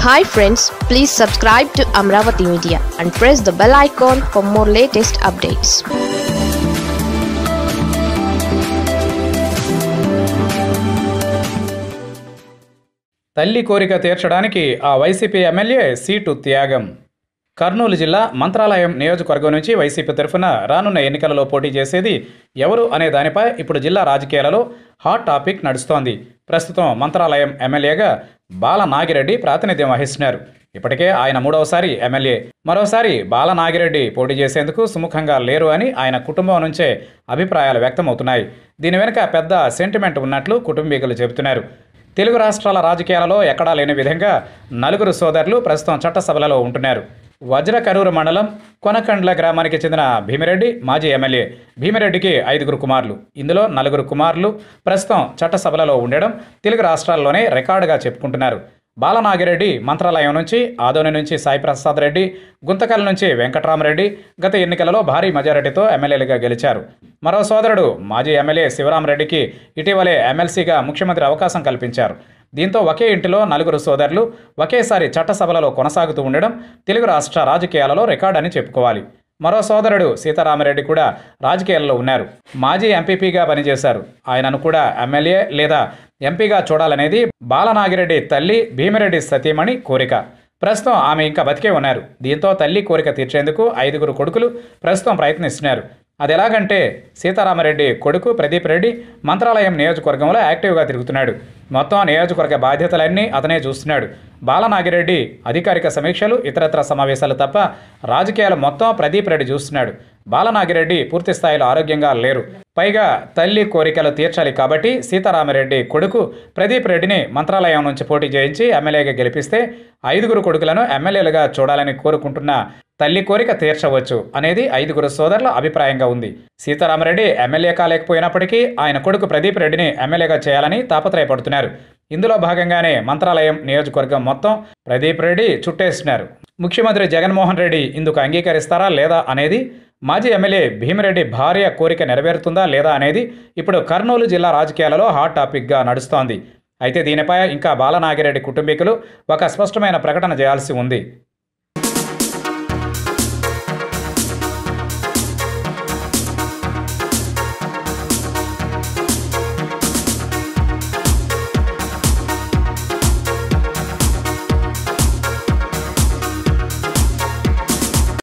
hi friends please subscribe to Amaravati media and press the bell icon for more latest updates తల్లి కోరిక తీర్చడానికి ఆ YCP MLA seat త్యాగం కర్నూలు జిల్లా మంత్రాలయం నియోజకవర్గం నుంచి వైసీపీ తరఫున రానున్న ఎన్నికలలో పోటీ చేసేది ఎవరు అనే దానిపై ఇప్పుడు జిల్లా రాజకీయాలలో హాట్ టాపిక్ నడుస్తోంది ప్రస్తుతం మంత్రాలయం ఎమ్మెల్యేగా బాల నాగిరెడ్డి ప్రాతినిధ్యం వహిస్తున్నారు ఇప్పటికే ఆయన మూడవసారి ఎమ్మెల్యే మరోసారి బాల నాగిరెడ్డి పోటీ చేసేందుకు సుముఖంగా లేరు అని ఆయన కుటుంబం నుంచే అభిప్రాయాలు వ్యక్తమవుతున్నాయి దీని వెనుక పెద్ద సెంటిమెంట్ ఉన్నట్లు కుటుంబీకులు చెబుతున్నారు తెలుగు రాష్ట్రాల రాజకీయాలలో ఎక్కడా లేని విధంగా నలుగురు సోదరులు ప్రస్తుతం చట్టసభలలో ఉంటున్నారు వజ్రకరూరు మండలం కొనకండ్ల గ్రామానికి చెందిన భీమిరెడ్డి మాజీ ఎమ్మెల్యే భీమిరెడ్డికి ఐదుగురు కుమారులు ఇందులో నలుగురు కుమారులు ప్రస్తుతం చట్టసభలలో ఉండడం తెలుగు రాష్ట్రాల్లోనే రికార్డుగా చెప్పుకుంటున్నారు బాలనాగిరెడ్డి మంత్రాలయం నుంచి ఆదోని నుంచి సాయిప్రసాద్ రెడ్డి గుంతకల్ నుంచి వెంకట్రామరెడ్డి గత ఎన్నికలలో భారీ మెజారిటీతో ఎమ్మెల్యేలుగా గెలిచారు మరో సోదరుడు మాజీ ఎమ్మెల్యే శివరామరెడ్డికి ఇటీవలే ఎమ్మెల్సీగా ముఖ్యమంత్రి అవకాశం కల్పించారు దీంతో ఒకే ఇంటిలో నలుగురు సోదరులు ఒకేసారి చట్టసభలలో కొనసాగుతూ ఉండడం తెలుగు రాష్ట్ర రాజకీయాలలో రికార్డ్ అని చెప్పుకోవాలి మరో సోదరుడు సీతారామరెడ్డి కూడా రాజకీయాల్లో ఉన్నారు మాజీ ఎంపీపీగా పనిచేశారు ఆయనను కూడా ఎమ్మెల్యే లేదా ఎంపీగా చూడాలనేది బాలనాగిరెడ్డి తల్లి భీమిరెడ్డి సతీమణి కోరిక ప్రస్తుతం ఆమె ఇంకా బతికే ఉన్నారు దీంతో తల్లి కోరిక తీర్చేందుకు ఐదుగురు కొడుకులు ప్రస్తుతం ప్రయత్నిస్తున్నారు అది ఎలాగంటే సీతారామరెడ్డి కొడుకు ప్రదీప్ రెడ్డి మంత్రాలయం నియోజకవర్గంలో యాక్టివ్గా తిరుగుతున్నాడు మొత్తం నియోజకవర్గ బాధ్యతలన్నీ అతనే చూస్తున్నాడు బాలనాగిరెడ్డి అధికారిక సమీక్షలు ఇతరత్ర సమావేశాలు తప్ప రాజకీయాలు మొత్తం ప్రదీప్ రెడ్డి చూస్తున్నాడు బాలనాగిరెడ్డి పూర్తి స్థాయిలో ఆరోగ్యంగా లేరు పైగా తల్లి కోరికలు తీర్చాలి కాబట్టి సీతారామరెడ్డి కొడుకు ప్రదీప్ రెడ్డిని మంత్రాలయం నుంచి పోటీ చేయించి ఎమ్మెల్యేగా గెలిపిస్తే ఐదుగురు కొడుకులను ఎమ్మెల్యేలుగా చూడాలని కోరుకుంటున్న తల్లి కోరిక తీర్చవచ్చు అనేది ఐదుగురు సోదరుల అభిప్రాయంగా ఉంది సీతారామరెడ్డి ఎమ్మెల్యే కాలేకపోయినప్పటికీ ఆయన కొడుకు ప్రదీప్ రెడ్డిని ఎమ్మెల్యేగా చేయాలని తాపత్రయపడుతున్నారు ఇందులో భాగంగానే మంత్రాలయం నియోజకవర్గం మొత్తం ప్రదీప్ రెడ్డి చుట్టేస్తున్నారు ముఖ్యమంత్రి జగన్మోహన్ రెడ్డి ఇందుకు అంగీకరిస్తారా లేదా అనేది మాజీ ఎమ్మెల్యే భీమిరెడ్డి భార్య కోరిక నెరవేరుతుందా లేదా అనేది ఇప్పుడు కర్నూలు జిల్లా రాజకీయాలలో హాట్ టాపిక్గా నడుస్తోంది అయితే దీనిపై ఇంకా బాలనాగిరెడ్డి కుటుంబీకులు ఒక స్పష్టమైన ప్రకటన చేయాల్సి ఉంది